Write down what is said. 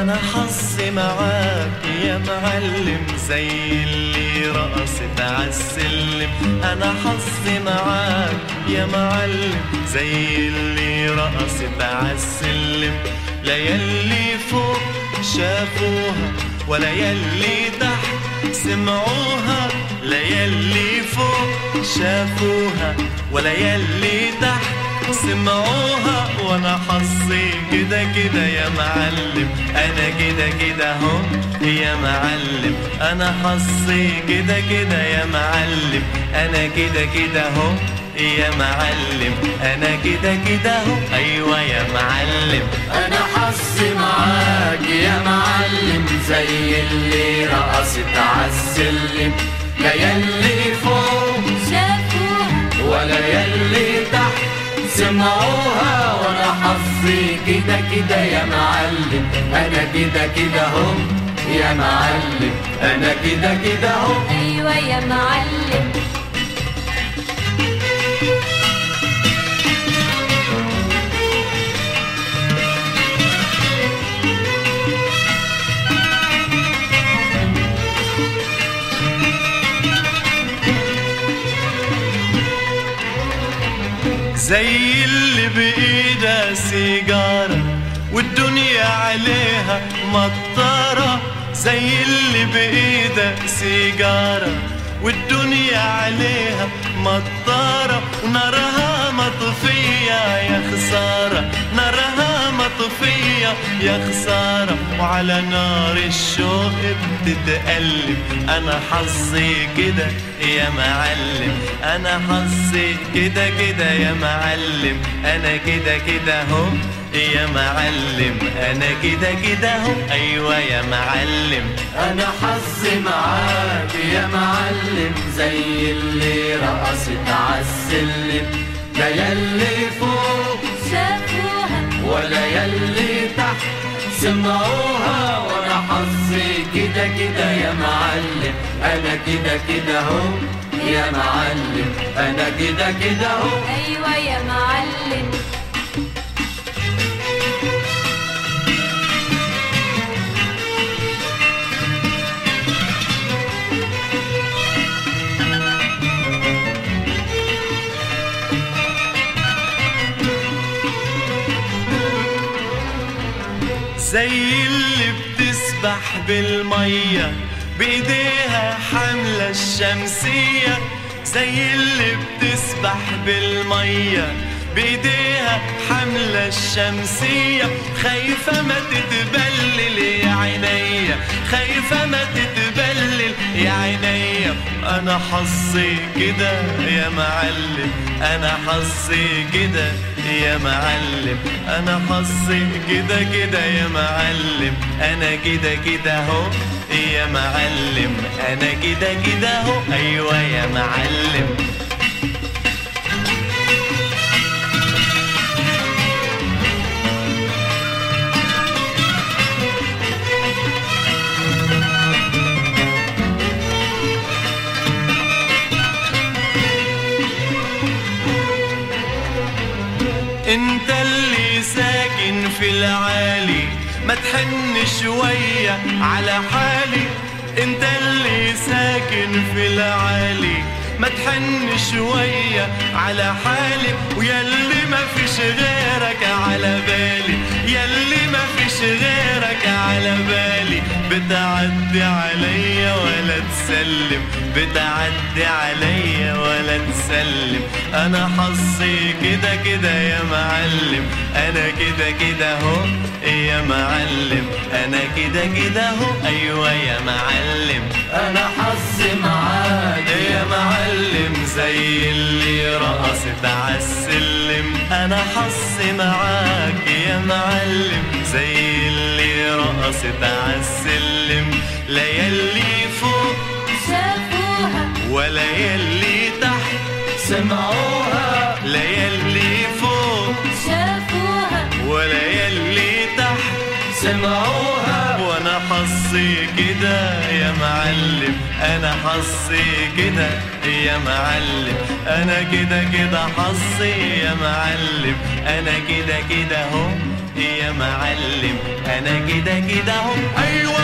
انا حظي معاك يا معلم زي اللي رقصت عالسلم انا حظي معاك يا معلم زي اللي رقصت عالسلم لا يلي فوق شافوها ولا يلي تحت سمعوها لا يلي فوق شافوها ولا يلي تحت سمعوها وانا حظي كده كده يا معلم انا كده كده اهو يا معلم انا حظي كده كده يا معلم انا كده كده اهو يا معلم انا كده كده اهو ايوه يا معلم انا حظي معاك يا معلم زي اللي رقصت عالسلم لا يلي فوق شافوها ولا يلي تحت سمعوها وانا حظي كده كده يا معلم انا كده كده اهو يا معلم انا كده كده اهو ايوه يا معلم زي اللي بإيده سيجارة والدنيا عليها مطارة زي اللي بإيده سيجارة والدنيا عليها مطارة ونارها مطفية يا خسارة نارها مطفية يا خسارة وعلى نار الشوق بتتقلب أنا حظي كده يا معلم أنا حظي كده كده يا معلم أنا كده كده اهو يا معلم أنا كده كده اهو أيوة يا معلم انا حظي معاك يا معلم زي اللي رقصت عالسلم لا يلي فوق شافوها ولا يلي تحت سمعوها وانا حظي كده كده يا معلم انا كده كده اهو يا معلم انا كده كده اهو ايوه يا معلم زي اللي بتسبح بالمية بإيديها حاملة الشمسية زي اللي بتسبح بالمية بإيديها حاملة الشمسية خايفة ما تتبلل يا عينيا خايفة ما تتبلل يا عينيا أنا حظي كده يا معلم أنا حظي كده يا معلم أنا حظي كده كده يا معلم أنا كده كده أهو يا معلم أنا كده كده أهو أيوة يا معلم انت اللي ساكن في العالي ما تحن شوية على حالي انت اللي ساكن في العالي ما تحن شوية على حالي وياللي ما فيش غيرك على بالي ياللي ما فيش غيرك على بالي بتعدي عليا ولا تسلم بتعدي عليا ولا تسلم انا حظي كده كده يا معلم انا كده كده اهو يا معلم انا كده كده اهو ايوه يا معلم انا حظي معاك يا معلم زي اللي رقصت عالسلم انا حظي معاك يا معلم زي اللي رقصت عالسلم لا يلي فوق شافوها ولا يلي تحت سمعوها لا يلي فوق شافوها ولا يلي تحت سمعوها وانا حظي كده يا معلم انا حظي كده يا معلم انا كده كده حظي يا معلم انا كده كده اهو يا يا معلم انا كده كده اهو ايوه